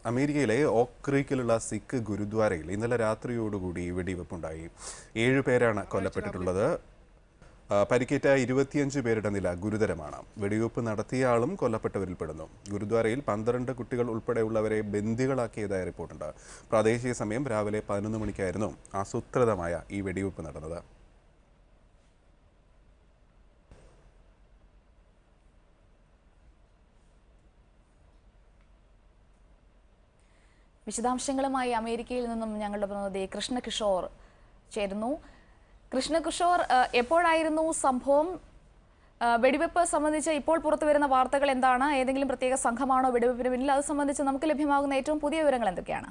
അമേരിക്കയിലെ ഓക്ക് ക്രീക്കിലുള്ള സിഖ് ഗുരുദ്വാരയിൽ ഇന്നലെ രാത്രിയോടുകൂടി വെടിവെപ്പുണ്ടായി ഏഴുപേരാണ് കൊല്ലപ്പെട്ടിട്ടുള്ളത് ആ, പരിക്കേറ്റ ഇരുപത്തിയഞ്ച് പേരുടെ നില ഗുരുതരമാണ് വെടിവെപ്പ് നടത്തിയ ആളും കൊല്ലപ്പെട്ടവരിൽ പെടുന്നു ഗുരുദ്വാരയിൽ പന്ത്രണ്ട് കുട്ടികൾ ഉൾപ്പെടെയുള്ളവരെ ബന്ദികളാക്കിയതായി റിപ്പോർട്ടുണ്ട് പ്രാദേശിക സമയം രാവിലെ പതിനൊന്ന് മണിക്കായിരുന്നു ആസൂത്രിതമായ ഈ വെടിവെപ്പ് നടന്നത് വിശദാംശങ്ങളുമായി അമേരിക്കയിൽ നിന്നും ഞങ്ങളുടെ പ്രതിനിധി കൃഷ്ണകിഷോർ ചേരുന്നു കൃഷ്ണകിഷോർ ഏഹ്, എപ്പോഴായിരുന്നു സംഭവം ഏഹ്, വെടിവെപ്പ് സംബന്ധിച്ച് ഇപ്പോൾ പുറത്തു വരുന്ന വാർത്തകൾ എന്താണ് ഏതെങ്കിലും പ്രത്യേക സംഘമാണോ വെടിവെപ്പിന് പിന്നിൽ അത് സംബന്ധിച്ച് നമുക്ക് ലഭ്യമാകുന്ന ഏറ്റവും പുതിയ വിവരങ്ങൾ എന്തൊക്കെയാണ്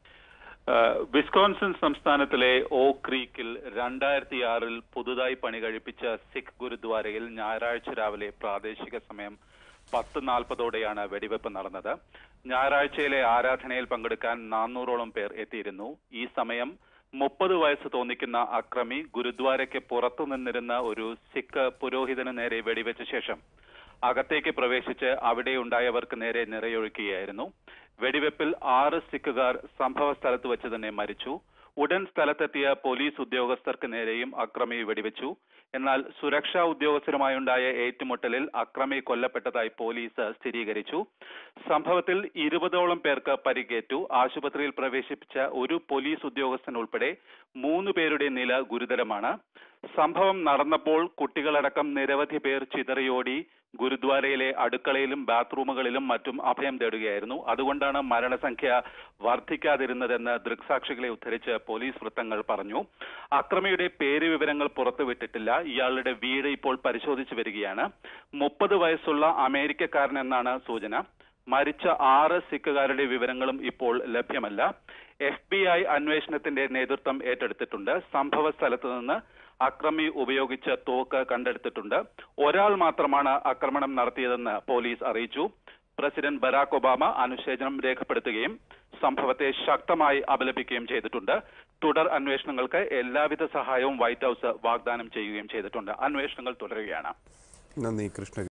ഏഹ് വിസ്കോൺസിൻ സംസ്ഥാനത്തിലെ ഓ ക്രീക്കിൽ രണ്ടായിരത്തി ആറിൽ പുതുതായി പണി കഴിപ്പിച്ച സിഖ് ഗുരുദ്വാരയിൽ ഞായറാഴ്ച രാവിലെ പ്രാദേശിക സമയം പത്ത് നാൽപ്പതോടെയാണ് വെടിവെപ്പ് നടന്നത് ഞായറാഴ്ചയിലെ ആരാധനയിൽ പങ്കെടുക്കാൻ നാനൂറോളം പേർ എത്തിയിരുന്നു ഈ സമയം മുപ്പത് വയസ്സ് തോന്നിക്കുന്ന അക്രമി ഗുരുദ്വാരയ്ക്ക് പുറത്തു നിന്നിരുന്ന ഒരു സിഖ് പുരോഹിതന് നേരെ വെടിവെച്ച ശേഷം അകത്തേക്ക് പ്രവേശിച്ച് അവിടെയുണ്ടായവർക്ക് നേരെ നിറയൊഴുക്കുകയായിരുന്നു വെടിവെപ്പിൽ ആറ് സിഖുകാർ സംഭവ സ്ഥലത്ത് വെച്ച് തന്നെ മരിച്ചു ഉടൻ സ്ഥലത്തെത്തിയ പോലീസ് ഉദ്യോഗസ്ഥർക്ക് നേരെയും അക്രമി വെടിവെച്ചു എന്നാൽ സുരക്ഷാ ഉദ്യോഗസ്ഥരുമായുണ്ടായ ഏറ്റുമുട്ടലിൽ അക്രമി കൊല്ലപ്പെട്ടതായി പോലീസ് സ്ഥിരീകരിച്ചു സംഭവത്തിൽ ഇരുപതോളം പേർക്ക് പരിക്കേറ്റു ആശുപത്രിയിൽ പ്രവേശിപ്പിച്ച ഒരു പോലീസ് ഉദ്യോഗസ്ഥൻ ഉൾപ്പെടെ മൂന്ന് പേരുടെ നില ഗുരുതരമാണ് സംഭവം നടന്നപ്പോൾ കുട്ടികളടക്കം നിരവധി പേർ ചിതറിയോടി ഗുരുദ്വാരയിലെ അടുക്കളയിലും ബാത്റൂമുകളിലും മറ്റും അഭയം തേടുകയായിരുന്നു അതുകൊണ്ടാണ് മരണസംഖ്യ വർദ്ധിക്കാതിരുന്നതെന്ന് ദൃക്സാക്ഷികളെ ഉദ്ധരിച്ച് പോലീസ് വൃത്തങ്ങൾ പറഞ്ഞു അക്രമിയുടെ പേര് വിവരങ്ങൾ പുറത്തുവിട്ടിട്ടില്ല ഇയാളുടെ വീട് ഇപ്പോൾ പരിശോധിച്ചു വരികയാണ് മുപ്പത് വയസ്സുള്ള അമേരിക്കക്കാരനെന്നാണ് സൂചന മരിച്ച ആറ് സിഖുകാരുടെ വിവരങ്ങളും ഇപ്പോൾ ലഭ്യമല്ല എഫ് ബി ഐ അന്വേഷണത്തിന്റെ നേതൃത്വം ഏറ്റെടുത്തിട്ടുണ്ട് സംഭവ സ്ഥലത്ത് നിന്ന് അക്രമി ഉപയോഗിച്ച തോക്ക് കണ്ടെടുത്തിട്ടുണ്ട് ഒരാൾ മാത്രമാണ് ആക്രമണം നടത്തിയതെന്ന് പോലീസ് അറിയിച്ചു പ്രസിഡന്റ് ബരാക് ഒബാമ അനുശോചനം രേഖപ്പെടുത്തുകയും സംഭവത്തെ ശക്തമായി അപലപിക്കുകയും ചെയ്തിട്ടുണ്ട് തുടർ അന്വേഷണങ്ങൾക്ക് എല്ലാവിധ സഹായവും വൈറ്റ് ഹൌസ് വാഗ്ദാനം ചെയ്യുകയും ചെയ്തിട്ടുണ്ട് അന്വേഷണങ്ങൾ തുടരുകയാണ് നന്ദി കൃഷ്ണ